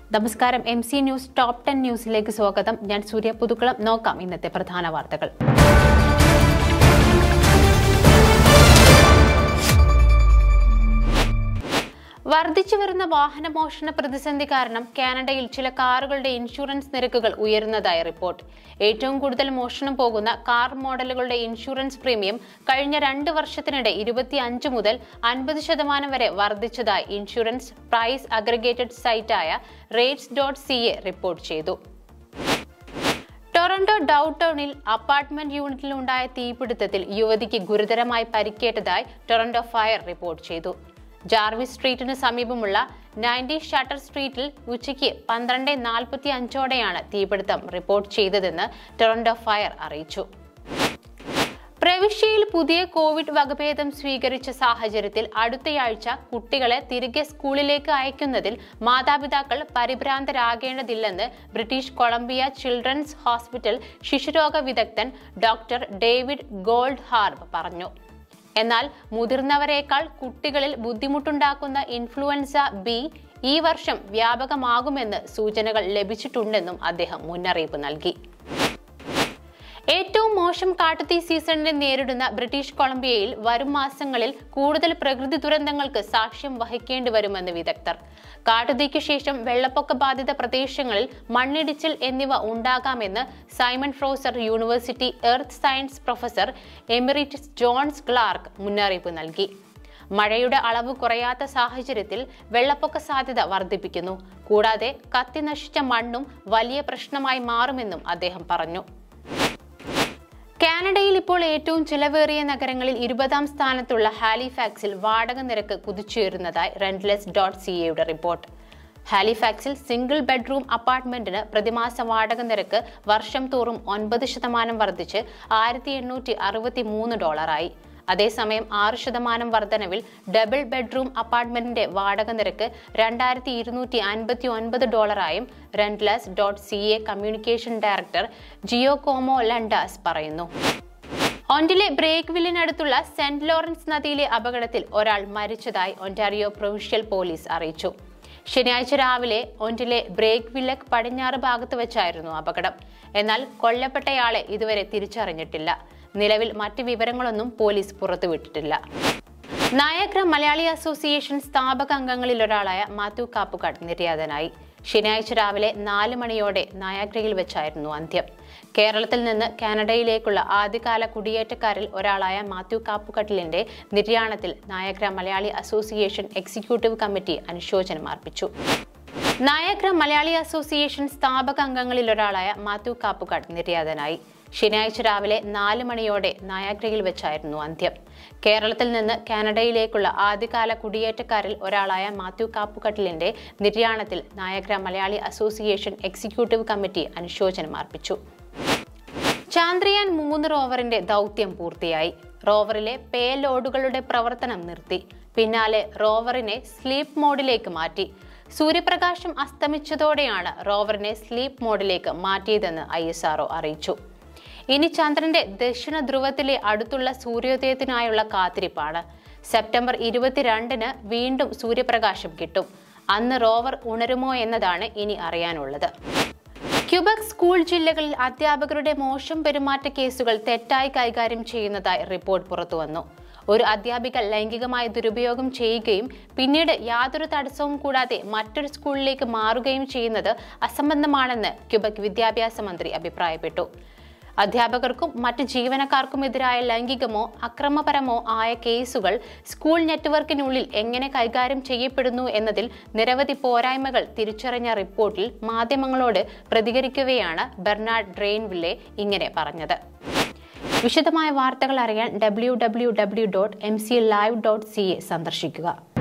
നമസ്കാരം M C news top ten ന്യൂസിലേക്ക് സ്വാഗതം ഞാൻ സൂര്യ പുതുക്കുളം നോക്കാം ഇന്നത്തെ പ്രധാന വാർത്തകൾ വർദ്ധിച്ചു വരുന്ന വാഹനമോഷണ പ്രതിസന്ധി കാരണം കാനഡയിൽ ചില കാറുകളുടെ ഇൻഷുറൻസ് നിരക്കുകൾ ഉയരുന്നതായി റിപ്പോർട്ട് ഏറ്റവും കൂടുതൽ മോഷണം പോകുന്ന കാർ മോഡലുകളുടെ ഇൻഷുറൻസ് പ്രീമിയം കഴിഞ്ഞ രണ്ട് വർഷത്തിനിടെ ഇരുപത്തിയഞ്ച് മുതൽ അൻപത് ശതമാനം വരെ വർദ്ധിച്ചതായി ഇൻഷുറൻസ് പ്രൈസ് അഗ്രഗേറ്റഡ് സൈറ്റായ rates dot C A report ചെയ്തു ടൊറന്റോ ഡൌൺടൗണിൽ അപ്പാർട്ട്മെന്റ് യൂണിറ്റിലുണ്ടായ തീപിടുത്തത്തിൽ യുവതിക്ക് ഗുരുതരമായി പരിക്കേറ്റതായി ടൊറന്റോ ഫയർ റിപ്പോർട്ട് ചെയ്തു ജാർവിസ് സ്ട്രീറ്റിന് സമീപമുള്ള നയൻറ്റി ഷട്ടർ സ്ട്രീറ്റിൽ ഉച്ചയ്ക്ക് പന്ത്രണ്ട് നാൽപ്പത്തി അഞ്ചോടെയാണ് തീപിടുത്തം റിപ്പോർട്ട് ചെയ്തതെന്ന് ടൊറന്റോ ഫയർ അറിയിച്ചു പ്രവിശ്യയിൽ പുതിയ കോവിഡ് വകഭേദം സ്വീകരിച്ച സാഹചര്യത്തിൽ അടുത്തയാഴ്ച കുട്ടികളെ തിരികെ സ്കൂളിലേക്ക് അയക്കുന്നതിൽ മാതാപിതാക്കൾ പരിഭ്രാന്തരാകേണ്ടതില്ലെന്ന് ബ്രിട്ടീഷ് കൊളംബിയ ചിൽഡ്രൻസ് ഹോസ്പിറ്റൽ ശിശുരോഗ വിദഗ്ധൻ ഡോക്ടർ ഡേവിഡ് ഗോൾഡ് ഹാർബ് പറഞ്ഞു എന്നാൽ മുതിർന്നവരെക്കാൾ കുട്ടികളിൽ ബുദ്ധിമുട്ടുണ്ടാക്കുന്ന ഇൻഫ്ലുവൻസ ബി ഈ വർഷം വ്യാപകമാകുമെന്ന് സൂചനകൾ ലഭിച്ചിട്ടുണ്ടെന്നും അദ്ദേഹം മുന്നറിയിപ്പ് നൽകി ഏറ്റവും മോശം കാട്ടുതീ സീസണിനെ നേരിടുന്ന ബ്രിട്ടീഷ് കൊളംബിയയിൽ വരും മാസങ്ങളിൽ കൂടുതൽ പ്രകൃതി ദുരന്തങ്ങൾക്ക് സാക്ഷ്യം വഹിക്കേണ്ടി വരുമെന്ന് വിദഗ്ധർ കാട്ടുതീക്ക് ശേഷം വെള്ളപ്പൊക്ക ബാധിത പ്രദേശങ്ങളിൽ മണ്ണിടിച്ചിൽ എന്നിവ ഉണ്ടാകാമെന്ന് Simon Fraser university earth science professor emeritus Johns Clark മുന്നറിയിപ്പ് നൽകി മഴയുടെ അളവ് കുറയാത്ത സാഹചര്യത്തിൽ വെള്ളപ്പൊക്ക സാധ്യത വർദ്ധിപ്പിക്കുന്നു കൂടാതെ കത്തി നശിച്ച മണ്ണും വലിയ പ്രശ്നമായി മാറുമെന്നും അദ്ദേഹം പറഞ്ഞു കാനഡയിൽ ഇപ്പോൾ ഏറ്റവും ചിലവേറിയ നഗരങ്ങളിൽ ഇരുപതാം സ്ഥാനത്തുള്ള ഹാലിഫാക്സിൽ വാടക നിരക്ക് കുതിച്ചുയരുന്നതായി റെന്റ്ലെസ് ഡോട്ട് സി എയുടെ റിപ്പോർട്ട് ഹാലിഫാക്സിൽ സിംഗിൾ ബെഡ്റൂം അപ്പാർട്ട്മെന്റിന് പ്രതിമാസ വാടക നിരക്ക് വർഷം തോറും ഒൻപത് ശതമാനം വർദ്ധിച്ച് ആയിരത്തി എണ്ണൂറ്റി അറുപത്തി മൂന്ന് ഡോളറായി അതേസമയം ആറ് ശതമാനം വർധനവിൽ ഡബിൾ ബെഡ്റൂം അപ്പാർട്ട്മെന്റിന്റെ വാടക നിരക്ക് രണ്ടായിരത്തി ഇരുന്നൂറ്റി അൻപത്തി ഒൻപത് ഡോളറായും rentals dot C A communication director Giacomo Ladas പറയുന്നു ഒന്റിലെ ബ്രേക്ക്വില്ലിനടുത്തുള്ള സെന്റ് ലോറൻസ് നദിയിലെ അപകടത്തിൽ ഒരാൾ മരിച്ചതായി ഒന്റാരിയോ പ്രൊവിഷ്യൽ പോലീസ് അറിയിച്ചു ശനിയാഴ്ച രാവിലെ ഒന്റിലെ ബ്രേക്ക് വില്ലക്ക് പടിഞ്ഞാറ് ഭാഗത്ത് വെച്ചായിരുന്നു അപകടം എന്നാൽ കൊല്ലപ്പെട്ടയാളെ ഇതുവരെ തിരിച്ചറിഞ്ഞിട്ടില്ല നിലവിൽ മറ്റ് വിവരങ്ങളൊന്നും പോലീസ് പുറത്തുവിട്ടിട്ടില്ല നായഗ്ര മലയാളി അസോസിയേഷൻ സ്ഥാപക അംഗങ്ങളിൽ ഒരാളായ മാത്യു കാപ്പുകാട് നിര്യാതനായി ശനിയാഴ്ച രാവിലെ നാല് മണിയോടെ നായാഗ്രയിൽ വെച്ചായിരുന്നു അന്ത്യം കേരളത്തിൽ നിന്ന് കാനഡയിലേക്കുള്ള ആദ്യകാല കുടിയേറ്റക്കാരിൽ ഒരാളായ മാത്യു കാപ്പുകട്ടിലിന്റെ നിര്യാണത്തിൽ Niagara Malayali association executive committee അനുശോചനം അർപ്പിച്ചു നായഗ്ര മലയാളി അസോസിയേഷൻ സ്ഥാപക അംഗങ്ങളിൽ ഒരാളായ മാത്യു കാപ്പുകാട് നിര്യാതനായി ശനിയാഴ്ച രാവിലെ നാല് മണിയോടെ നായാഗ്രയിൽ വെച്ചായിരുന്നു അന്ത്യം കേരളത്തിൽ നിന്ന് കാനഡയിലേക്കുള്ള ആദ്യകാല കുടിയേറ്റക്കാരിൽ ഒരാളായ മാത്യു കാപ്പുകട്ടിലിന്റെ നിര്യാണത്തിൽ Niagara Malayali association executive committee അനുശോചനം അർപ്പിച്ചു ചാന്ദ്രയാൻ മൂന്ന് റോവറിന്റെ ദൗത്യം പൂർത്തിയായി റോവറിലെ പേ ലോഡുകളുടെ പ്രവർത്തനം നിർത്തി പിന്നാലെ റോവറിനെ സ്ലീപ്പ് മോഡിലേക്ക് മാറ്റി സൂര്യപ്രകാശം അസ്തമിച്ചതോടെയാണ് റോവറിനെ സ്ലീപ്പ് മോഡിലേക്ക് മാറ്റിയതെന്ന് ഐ അറിയിച്ചു ഇനി ചന്ദ്രന്റെ ദക്ഷിണ ധ്രുവത്തിലെ അടുത്തുള്ള സൂര്യോദയത്തിനായുള്ള കാത്തിരിപ്പാണ് സെപ്റ്റംബർ ഇരുപത്തിരണ്ടിന് വീണ്ടും സൂര്യപ്രകാശം കിട്ടും അന്ന് റോവർ ഉണരുമോ എന്നതാണ് ഇനി അറിയാനുള്ളത് ക്യൂബക് സ്കൂൾ ജില്ലകളിൽ അധ്യാപകരുടെ മോശം പെരുമാറ്റ കേസുകൾ തെറ്റായി കൈകാര്യം ചെയ്യുന്നതായി റിപ്പോർട്ട് പുറത്തുവന്നു ഒരു അധ്യാപിക ലൈംഗികമായി ദുരുപയോഗം ചെയ്യുകയും പിന്നീട് യാതൊരു തടസ്സവും കൂടാതെ മറ്റൊരു സ്കൂളിലേക്ക് മാറുകയും ചെയ്യുന്നത് അസംബന്ധമാണെന്ന് ക്യൂബക് വിദ്യാഭ്യാസ മന്ത്രി അഭിപ്രായപ്പെട്ടു അധ്യാപകർക്കും മറ്റ് ജീവനക്കാർക്കുമെതിരായ ലൈംഗികമോ അക്രമപരമോ ആയ കേസുകൾ സ്കൂൾ നെറ്റ്വർക്കിനുള്ളിൽ എങ്ങനെ കൈകാര്യം ചെയ്യപ്പെടുന്നു എന്നതിൽ നിരവധി പോരായ്മകൾ തിരിച്ചറിഞ്ഞ റിപ്പോർട്ടിൽ മാധ്യമങ്ങളോട് പ്രതികരിക്കവെയാണ് ബെർണാഡ് ഡ്രെയിൻവില്ലെ ഇങ്ങനെ പറഞ്ഞത് വിശദമായ വാർത്തകൾ അറിയാൻ W W W dot M C live dot C A സന്ദർശിക്കുക